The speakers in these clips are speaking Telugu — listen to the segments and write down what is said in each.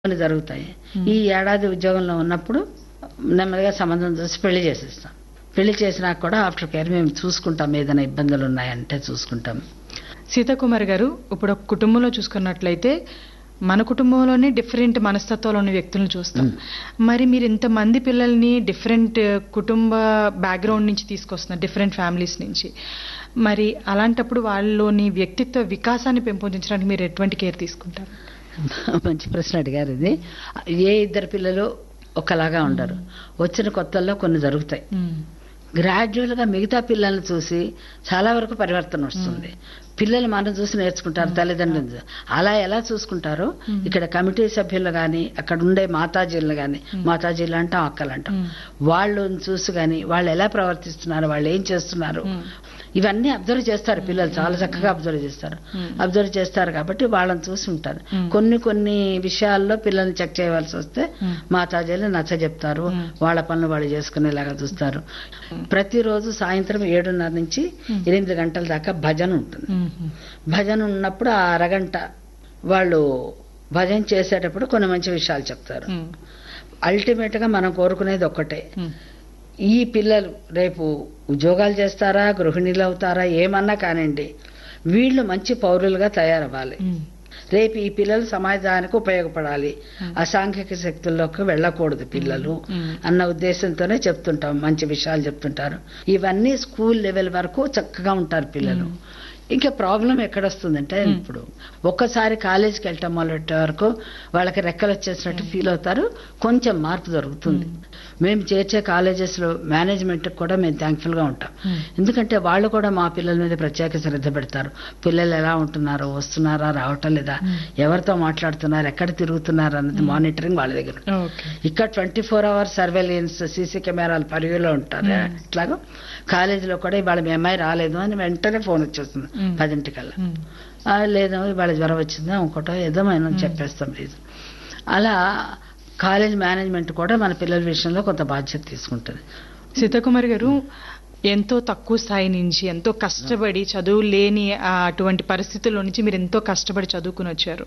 కొన్ని జరుగుతాయి ఈ ఏడాది ఉద్యోగంలో ఉన్నప్పుడు నెమ్మదిగా సంబంధం చూసి పెళ్లి చేసేస్తాం పెళ్లి చేసినాక కూడా ఆఫ్టర్ కేర్ మేము చూసుకుంటాం ఏదైనా ఇబ్బందులు ఉన్నాయంటే చూసుకుంటాం సీతాకుమార్ గారు ఇప్పుడు ఒక కుటుంబంలో చూసుకున్నట్లయితే మన కుటుంబంలోనే డిఫరెంట్ మనస్తత్వాలు ఉన్న వ్యక్తులను చూస్తాం మరి మీరు ఇంతమంది పిల్లల్ని డిఫరెంట్ కుటుంబ బ్యాక్గ్రౌండ్ నుంచి తీసుకొస్తున్నారు డిఫరెంట్ ఫ్యామిలీస్ నుంచి మరి అలాంటప్పుడు వాళ్ళలోని వ్యక్తిత్వ వికాసాన్ని పెంపొందించడానికి మీరు ఎటువంటి కేర్ తీసుకుంటారు మంచి ప్రశ్న అడిగారు ఇది ఏ ఇద్దరు పిల్లలు ఒకలాగా ఉండరు వచ్చిన కొత్తల్లో కొన్ని జరుగుతాయి గ్రాడ్యువల్ గా మిగతా పిల్లల్ని చూసి చాలా వరకు పరివర్తన వస్తుంది పిల్లలు మనం చూసి నేర్చుకుంటారు తల్లిదండ్రులు చూసి. అలా ఎలా చూసుకుంటారో ఇక్కడ కమిటీ సభ్యులు కానీ అక్కడ ఉండే మాతాజీలు కానీ మాతాజీలు అంటాం అక్కలు అంటాం వాళ్ళని చూసి కానీ వాళ్ళు ఎలా ప్రవర్తిస్తున్నారు వాళ్ళు ఏం చేస్తున్నారు ఇవన్నీ అబ్జర్వ్ చేస్తారు పిల్లలు చాలా చక్కగా అబ్జర్వ్ చేస్తారు అబ్జర్వ్ చేస్తారు కాబట్టి వాళ్ళని చూసి ఉంటారు కొన్ని కొన్ని విషయాల్లో పిల్లల్ని చెక్ చేయవలసి వస్తే మాతాజీలు నచ్చ చెప్తారు వాళ్ళ పనులు వాళ్ళు చేసుకునేలాగా చూస్తారు ప్రతిరోజు సాయంత్రం ఏడున్నర నుంచి ఎనిమిది గంటల దాకా భజన ఉంటుంది భజన ఉన్నప్పుడు ఆ అరగంట వాళ్ళు భజన చేసేటప్పుడు కొన్ని మంచి విషయాలు చెప్తారు అల్టిమేట్ గా మనం కోరుకునేది ఒక్కటే ఈ పిల్లలు రేపు ఉద్యోగాలు చేస్తారా గృహిణీలు అవుతారా ఏమన్నా కానివ్వండి వీళ్ళు మంచి పౌరులుగా తయారవ్వాలి రేపు ఈ పిల్లలు సమాజానికి ఉపయోగపడాలి అసాంఘిక శక్తుల్లోకి వెళ్ళకూడదు పిల్లలు అన్న ఉద్దేశంతోనే చెప్తుంటాం మంచి విషయాలు చెప్తుంటారు ఇవన్నీ స్కూల్ లెవెల్ వరకు చక్కగా ఉంటారు పిల్లలు ఇంకా ప్రాబ్లం ఎక్కడొస్తుందంటే ఇప్పుడు ఒక్కసారి కాలేజీకి వెళ్ళటం మొదలెట్టే వరకు వాళ్ళకి రెక్కలు వచ్చేసినట్టు ఫీల్ అవుతారు కొంచెం మార్పు జరుగుతుంది మేము చేర్చే కాలేజెస్ లో మేనేజ్మెంట్ కూడా మేము థ్యాంక్ఫుల్ గా ఉంటాం ఎందుకంటే వాళ్ళు కూడా మా పిల్లల మీద ప్రత్యేక శ్రద్ధ పెడతారు పిల్లలు ఎలా ఉంటున్నారు వస్తున్నారా రావటం లేదా ఎవరితో మాట్లాడుతున్నారు ఎక్కడ తిరుగుతున్నారు అన్నది మానిటరింగ్ వాళ్ళ దగ్గర ఉంటుంది. ఓకే ఇక్కడ twenty four hours surveillance CC కెమెరాలు పరిధిలో ఉంటారు ఇట్లాగా కాలేజీలో కూడా ఇవాళ మీ అమ్మాయి రాలేదు అని వెంటనే ఫోన్ వచ్చేస్తుంది పదింటికల్లా ఆ, లేదు ఇవాళ జ్వరం వచ్చిందా ఇంకోటో ఏదో మనం చెప్పేస్తాం ఇది అలా కాలేజ్ మేనేజ్మెంట్ కూడా మన పిల్లల విషయంలో కొంత బాధ్యత తీసుకుంటుంది సీతాకుమార్ గారు ఎంతో తక్కువ స్థాయి నుంచి ఎంతో కష్టపడి చదువు లేని ఆ అటువంటి పరిస్థితుల్లో నుంచి మీరు ఎంతో కష్టపడి చదువుకుని వచ్చారు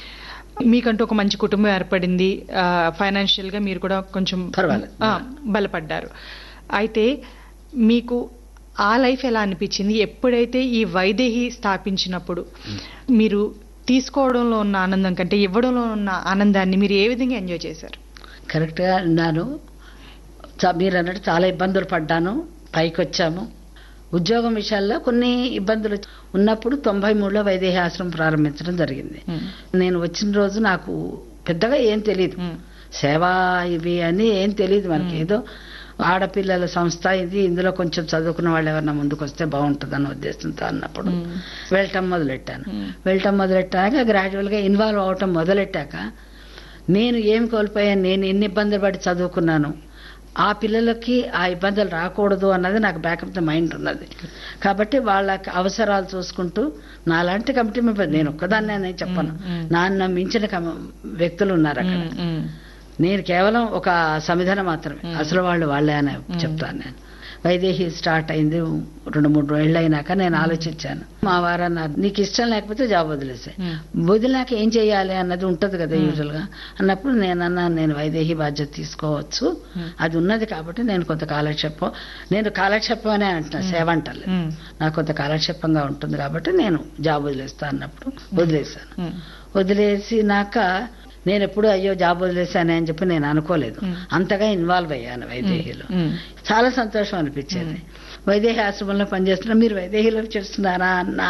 మీకంటూ ఒక మంచి కుటుంబం ఏర్పడింది ఫైనాన్షియల్ గా మీరు కూడా కొంచెం పర్వాలేదు. ఆ, బలపడ్డారు అయితే మీకు ఆ లైఫ్ ఎలా అనిపించింది ఎప్పుడైతే ఈ వైదేహి స్థాపించినప్పుడు మీరు తీసుకోవడంలో ఉన్న ఆనందం కంటే ఇవ్వడంలో ఉన్న ఆనందాన్ని మీరు ఏ విధంగా ఎంజాయ్ చేశారు కరెక్ట్ గా ఉన్నాను చ- మీరు అన్నట్టు చాలా ఇబ్బందులు పడ్డాను పైకి వచ్చాము ఉద్యోగం విషయాల్లో కొన్ని ఇబ్బందులు ఉన్నప్పుడు తొంభై మూడులో వైదేహి ఆశ్రమం ప్రారంభించడం జరిగింది నేను వచ్చిన రోజు నాకు పెద్దగా ఏం తెలియదు సేవ ఇవి అని ఏం తెలియదు మనకి ఏదో ఆడపిల్లల సంస్థ ఇది ఇందులో కొంచెం చదువుకున్న వాళ్ళు ఎవరన్నా ముందుకు వస్తే బాగుంటుంది అన్న ఉద్దేశంతో అన్నప్పుడు వెళ్ళటం మొదలెట్టాను వెళ్ళటం మొదలెట్టాక గ్రాడ్యువల్ గా ఇన్వాల్వ్ అవటం మొదలెట్టాక నేను ఏం కోల్పోయాను నేను ఎన్ని ఇబ్బందులు పడి చదువుకున్నాను ఆ పిల్లలకి ఆ ఇబ్బందులు రాకూడదు అన్నది నాకు బ్యాకప్ ద మైండ్ ఉన్నది కాబట్టి వాళ్ళకి అవసరాలు చూసుకుంటూ నాలాంటి కమిటీ మెంబర్ నేను ఒక్కదాన్నే అని చెప్పను నాన్న మించిన కమ- వ్యక్తులు ఉన్నారు అక్కడ నేను కేవలం ఒక సమిధన మాత్రమే అసలు వాళ్ళు వాళ్ళే అని చెప్తాను నేను వైదేహి స్టార్ట్ అయింది రెండు మూడు రోజులు అయినాక నేను ఆలోచించాను మా వారు అన్నారు నీకు ఇష్టం లేకపోతే జాబ్ వదిలేసే వదిలేక ఏం చేయాలి అన్నది ఉంటది కదా యూజువల్ గా అన్నప్పుడు నేను అన్నాను నేను వైదేహి బాధ్యత తీసుకోవచ్చు అది ఉన్నది కాబట్టి నేను కొంత కాలక్షేపం నేను కాలక్షేపం అనే అంటున్నా సేవ అంటలేదు నాకు కొంత కాలక్షేపంగా ఉంటుంది కాబట్టి నేను జాబ్ వదిలేస్తా అన్నప్పుడు వదిలేశాను వదిలేసినాక నేను ఎప్పుడు అయ్యో జాబ్ వదిలేశానే అని చెప్పి నేను అనుకోలేదు అంతగా ఇన్వాల్వ్ అయ్యాను వైదేహిలో చాలా సంతోషం అనిపించేది వైదేహి ఆశ్రమంలో పనిచేస్తున్నా మీరు వైదేహిలో చేస్తున్నారా అన్న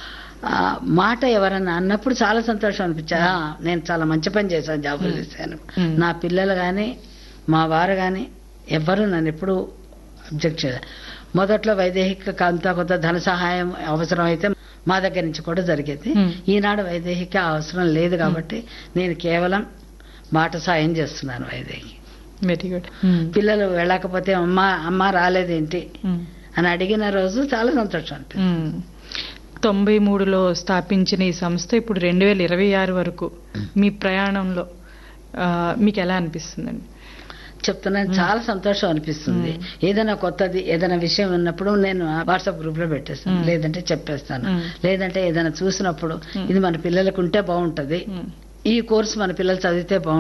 ఆ, మాట ఎవరన్నా అన్నప్పుడు చాలా సంతోషం అనిపించా "ఆ, నేను చాలా మంచి పని చేశాను జాబ్ వదిలేశాను నా పిల్లలు కానీ మా వారు కానీ ఎవ్వరూ నన్ను ఎప్పుడు అబ్జెక్ట్ చేయలేదు మొదట్లో వైదేహిక అంతా కొంత ధన సహాయం అవసరం అయితే మా దగ్గర నుంచి కూడా జరిగేది ఈనాడు వైదేహిక అవసరం లేదు కాబట్టి నేను కేవలం మాట సాయం చేస్తున్నాను వైదేహి వెరీ గుడ్ పిల్లలు వెళ్ళకపోతే అమ్మ అమ్మ రాలేదేంటి అని అడిగిన రోజు చాలా సంతోషం అనిపించింది తొంభై మూడులో స్థాపించిన ఈ సంస్థ ఇప్పుడు రెండు వేల ఇరవై ఆరు వరకు మీ ప్రయాణంలో ఆ, మీకు ఎలా అనిపిస్తుందండి చెప్తున్నాను చాలా సంతోషం అనిపిస్తుంది ఏదైనా కొత్తది ఏదైనా విషయం ఉన్నప్పుడు నేను వాట్సాప్ గ్రూప్ లో పెట్టేస్తాను లేదంటే చెప్పేస్తాను లేదంటే ఏదైనా చూసినప్పుడు ఇది మన పిల్లలకు ఉంటే బాగుంటది ఈ కోర్సు మన పిల్లలు చదివితే బాగుంటుంది